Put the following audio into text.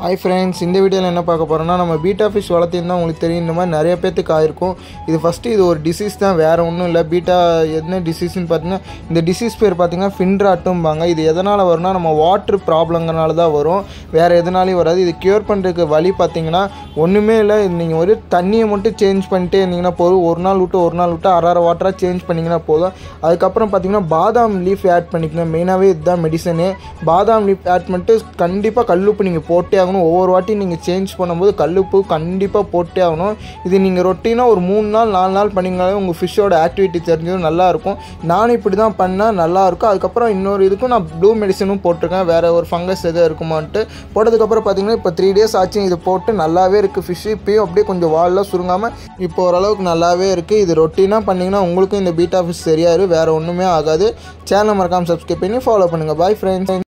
hi friends இந்த வீடியோவில் என்ன பார்க்க போகிறோம்னா நம்ம பீட்டா ஃபிஷ் வளர்த்திருந்தா உங்களுக்கு தெரியும் இந்த மாதிரி நிறைய பேத்துக்கு ஆயிருக்கும் இது ஃபஸ்ட்டு இது ஒரு டிசீஸ் தான் வேறு ஒன்றும் இல்லை பீட்டா என்ன டிசீஸ்னு பார்த்தீங்கன்னா இந்த டிசீஸ் பேர் பார்த்தீங்கன்னா ஃபின்ட்ராட்டும்பாங்க இது எதனால் வரும்னா நம்ம வாட்ரு ப்ராப்ளங்கிறனால தான் வரும் வேறு எதனாலையும் வராது இது க்யூர் பண்ணுறதுக்கு வழி பார்த்தீங்கன்னா ஒன்றுமே இல்லை நீங்கள் ஒரு தண்ணியை மட்டும் சேஞ்ச் பண்ணிட்டே இருந்தீங்கன்னா போதும் ஒரு நாள் விட்டு ஒரு நாள் விட்டு அரை அரை வாட்டராக சேஞ்ச் பண்ணிங்கன்னா போதும் அதுக்கப்புறம் பார்த்தீங்கன்னா பாதாம் லீஃப் ஆட் பண்ணிக்கணும் மெயினாகவே இதுதான் மெடிசனு பாதாம் லீஃப் ஆட் பண்ணிட்டு கண்டிப்பாக கல்லுப்பு நீங்கள் போட்டே ஆகணும் ஒவ்வொரு வாட்டி நீங்கள் சேஞ்ச் பண்ணும்போது கல்லுப்பு கண்டிப்பாக போட்டே ஆகணும் இது நீங்கள் ரொட்டீனாக ஒரு மூணு நாள் நாலு நாள் பண்ணிங்கனாலே உங்கள் ஃபிஷ்ஷோட ஆக்டிவிட்டி தெரிஞ்சதும் நல்லாயிருக்கும் நானும் இப்படி தான் பண்ணால் நல்லாயிருக்கும் அதுக்கப்புறம் இன்னொரு இதுக்கும் நான் ப்ளூ மெடிசனும் போட்டிருக்கேன் வேறு ஒரு ஃபங்கஸ் எதுவும் இருக்குமான்ட்டு போட்டதுக்கப்புறம் பார்த்தீங்கன்னா இப்போ த்ரீ டேஸ் ஆச்சு இது போட்டு நல்லாவே இருக்குது ஃபிஷ்ஷு இப்போயும் அப்படியே கொஞ்சம் வால்லாம் சுருங்காமல் இப்போ ஓரளவுக்கு நல்லாவே இருக்குது இது ரொட்டீனாக பண்ணிங்கன்னா உங்களுக்கும் இந்த பீட்டா ஃபிஷ் சரியாயிரு வேறு ஒன்றுமே ஆகாது சேனல் மறக்காமல் சப்ஸ்கிரைப் பண்ணி ஃபாலோ பண்ணுங்கள் பாய் ஃப்ரெண்ட்ஸ்